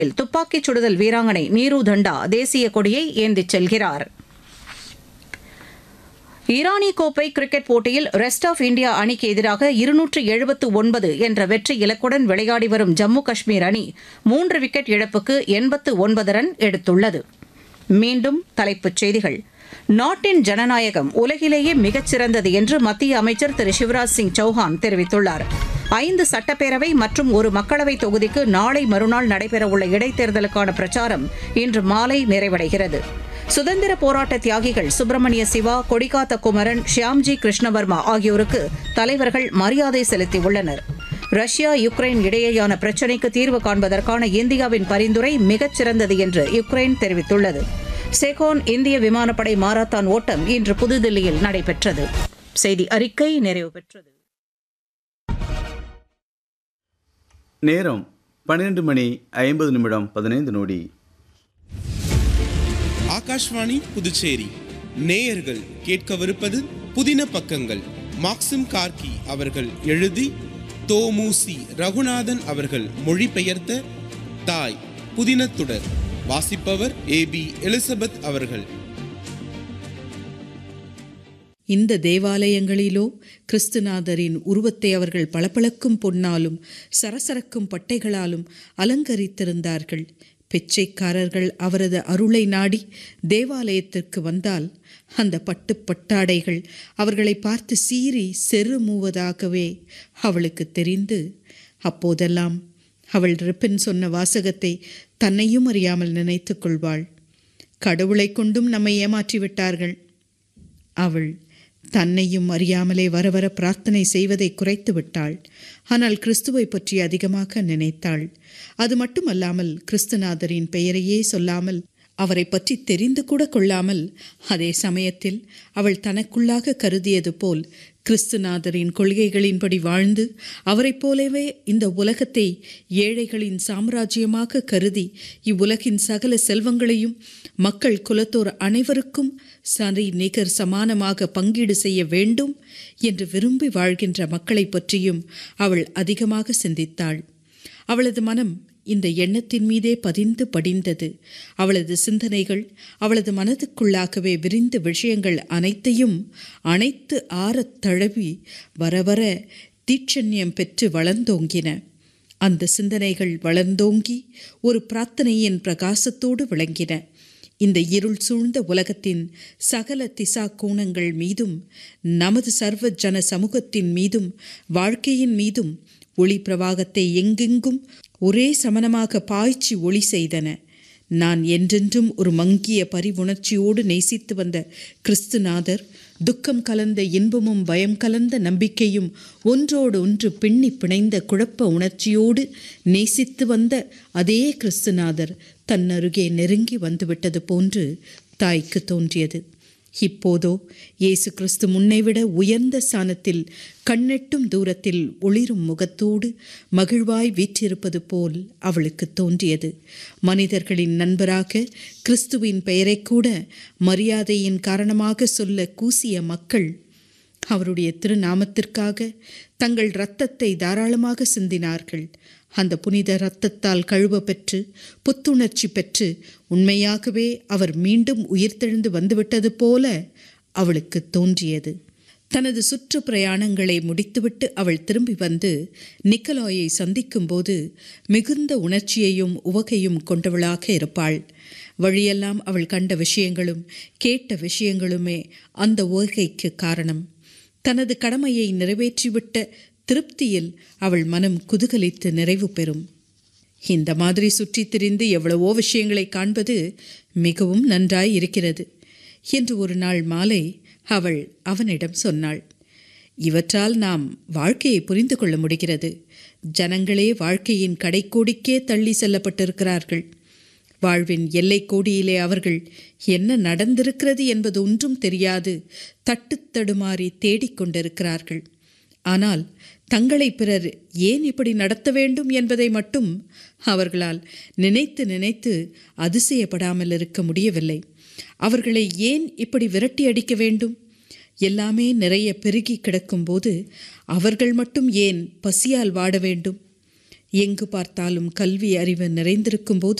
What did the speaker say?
துப்பாக்கிச் சுடுதல் வீராங்கனை நீரு தண்டா தேசிய கொடியை ஏந்திச் செல்கிறார் ஈரானி கோப்பை கிரிக்கெட் போட்டியில் ரெஸ்ட் ஆஃப் இந்தியா அணிக்கு எதிராக இருநூற்று எழுபத்து ஒன்பது என்ற வெற்றி இலக்குடன் விளையாடி வரும் ஜம்மு காஷ்மீர் அணி மூன்று விக்கெட் இழப்புக்கு எண்பத்து ஒன்பது ரன் எடுத்துள்ளது மீண்டும் தலைப்புச் செய்திகள் நாட்டின் ஜனநாயகம் உலகிலேயே மிகச்சிறந்தது என்று மத்திய அமைச்சர் திரு சிவராஜ் சிங் சௌஹான் தெரிவித்துள்ளார் ஐந்து சட்டப்பேரவை மற்றும் ஒரு மக்களவைத் தொகுதிக்கு நாளை மறுநாள் நடைபெறவுள்ள இடைத்தேர்தலுக்கான பிரச்சாரம் இன்று மாலை நிறைவடைகிறது சுதந்திர போராட்ட தியாகிகள் சுப்பிரமணிய சிவா கொடிகாத்த குமரன் ஷியாம்ஜி கிருஷ்ணவர்மா ஆகியோருக்கு தலைவர்கள் மரியாதை செலுத்தியுள்ளனர் ரஷ்யா யுக்ரைன் இடையேயான பிரச்சினைக்கு தீர்வு காண்பதற்கான இந்தியாவின் பரிந்துரை மிகச்சிறந்தது என்று யுக்ரைன் தெரிவித்துள்ளது செகோன் இந்திய விமானப்படை மாரத்தான் ஓட்டம் இன்று புதுதில்லியில் நடைபெற்றது செய்தி அறிக்கை நிறைவு பெற்றது நேரம் பன்னிரண்டு மணி ஐம்பது நிமிடம் பதினைந்து நொடி ஆகாஷ்வாணி புதுச்சேரி நேயர்கள் கேட்கவிருப்பது புதின பக்கங்கள் மாக்சிம் கார்கி அவர்கள் எழுதி தோமுசி ரகுநாதன் அவர்கள் மொழிபெயர்த்த தாய் புதினத்துடர் வாசிப்பவர் ஏபி எலிசபெத் அவர்கள் இந்த தேவாலயங்களிலோ கிறிஸ்துநாதரின் உருவத்தை அவர்கள் பளபளக்கும் பொன்னாலும் சரசரக்கும் பட்டைகளாலும் அலங்கரித்திருந்தார்கள் பிச்சைக்காரர்கள் அவரது அருளை நாடி தேவாலயத்திற்கு வந்தால் அந்த பட்டு பட்டாடைகள் அவர்களை பார்த்து சீறி செருமூவதாகவே அவளுக்கு தெரிந்து அப்போதெல்லாம் அவள் ரிப்பன் சொன்ன வாசகத்தை தன்னையும் அறியாமல் நினைத்துக் கொள்வாள் கடவுளை கொண்டும் நம்மை ஏமாற்றி விட்டார்கள் அவள் தன்னையும் அறியாமலே வர வர பிரார்த்தனை செய்வதை குறைத்து விட்டாள் ஆனால் கிறிஸ்துவை பற்றி அதிகமாக நினைத்தாள் அது மட்டுமல்லாமல் கிறிஸ்துநாதரின் பெயரையே சொல்லாமல் அவரை பற்றி தெரிந்து கூட கொள்ளாமல் அதே சமயத்தில் அவள் தனக்குள்ளாக கருதியது போல் கிறிஸ்துநாதரின் கொள்கைகளின்படி வாழ்ந்து அவரைப் போலவே இந்த உலகத்தை ஏழைகளின் சாம்ராஜ்யமாக கருதி இவ்வுலகின் சகல செல்வங்களையும் மக்கள் குலத்தோர் அனைவருக்கும் சரி நிகர் சமானமாக பங்கீடு செய்ய வேண்டும் என்று விரும்பி வாழ்கின்ற மக்களைப் பற்றியும் அவள் அதிகமாக சிந்தித்தாள் அவளது மனம் இந்த எண்ணத்தின் மீதே பதிந்து படிந்தது அவளது சிந்தனைகள் அவளது மனதுக்குள்ளாகவே விரிந்த விஷயங்கள் அனைத்தையும் அனைத்து ஆறத் தழுவி வர வர தீட்சண்யம் பெற்று வளர்ந்தோங்கின அந்த சிந்தனைகள் வளர்ந்தோங்கி ஒரு பிரார்த்தனையின் பிரகாசத்தோடு விளங்கின இந்த இருள் சூழ்ந்த உலகத்தின் சகல திசா கோணங்கள் மீதும் நமது சர்வ ஜன சமூகத்தின் மீதும் வாழ்க்கையின் மீதும் ஒளி பிரவாகத்தை எங்கெங்கும் ஒரே சமனமாக பாய்ச்சி ஒளி செய்தன நான் என்றென்றும் ஒரு மங்கிய பரிவுணர்ச்சியோடு நேசித்து வந்த கிறிஸ்துநாதர் துக்கம் கலந்த இன்பமும் பயம் கலந்த நம்பிக்கையும் ஒன்றோடு ஒன்று பின்னி பிணைந்த குழப்ப உணர்ச்சியோடு நேசித்து வந்த அதே கிறிஸ்துநாதர் தன்னருகே நெருங்கி வந்துவிட்டது போன்று தாய்க்கு தோன்றியது இப்போதோ இயேசு கிறிஸ்து முன்னைவிட உயர்ந்த ஸ்தானத்தில் கண்ணெட்டும் தூரத்தில் ஒளிரும் முகத்தோடு மகிழ்வாய் வீற்றிருப்பது போல் அவளுக்கு தோன்றியது மனிதர்களின் நண்பராக கிறிஸ்துவின் பெயரை கூட மரியாதையின் காரணமாக சொல்ல கூசிய மக்கள் அவருடைய திருநாமத்திற்காக தங்கள் இரத்தத்தை தாராளமாக சிந்தினார்கள் அந்த புனித இரத்தத்தால் கழுவ பெற்று புத்துணர்ச்சி பெற்று உண்மையாகவே அவர் மீண்டும் உயிர்த்தெழுந்து வந்துவிட்டது போல அவளுக்கு தோன்றியது தனது சுற்று பிரயாணங்களை முடித்துவிட்டு அவள் திரும்பி வந்து நிக்கலாயை சந்திக்கும்போது மிகுந்த உணர்ச்சியையும் உவகையும் கொண்டவளாக இருப்பாள் வழியெல்லாம் அவள் கண்ட விஷயங்களும் கேட்ட விஷயங்களுமே அந்த உவகைக்கு காரணம் தனது கடமையை நிறைவேற்றிவிட்ட திருப்தியில் அவள் மனம் குதூகலித்து நிறைவு பெறும் இந்த மாதிரி சுற்றித் திரிந்து எவ்வளவோ விஷயங்களை காண்பது மிகவும் நன்றாய் இருக்கிறது என்று ஒரு நாள் மாலை அவள் அவனிடம் சொன்னாள் இவற்றால் நாம் வாழ்க்கையை புரிந்து கொள்ள முடிகிறது ஜனங்களே வாழ்க்கையின் கடைக்கோடிக்கே தள்ளி செல்லப்பட்டிருக்கிறார்கள் வாழ்வின் எல்லை கோடியிலே அவர்கள் என்ன நடந்திருக்கிறது என்பது ஒன்றும் தெரியாது தட்டு தடுமாறி தேடிக்கொண்டிருக்கிறார்கள் ஆனால் தங்களை பிறர் ஏன் இப்படி நடத்த வேண்டும் என்பதை மட்டும் அவர்களால் நினைத்து நினைத்து அதிசயப்படாமல் இருக்க முடியவில்லை அவர்களை ஏன் இப்படி விரட்டி அடிக்க வேண்டும் எல்லாமே நிறைய பெருகி கிடக்கும்போது அவர்கள் மட்டும் ஏன் பசியால் வாட வேண்டும் எங்கு பார்த்தாலும் கல்வி அறிவு நிறைந்திருக்கும் போது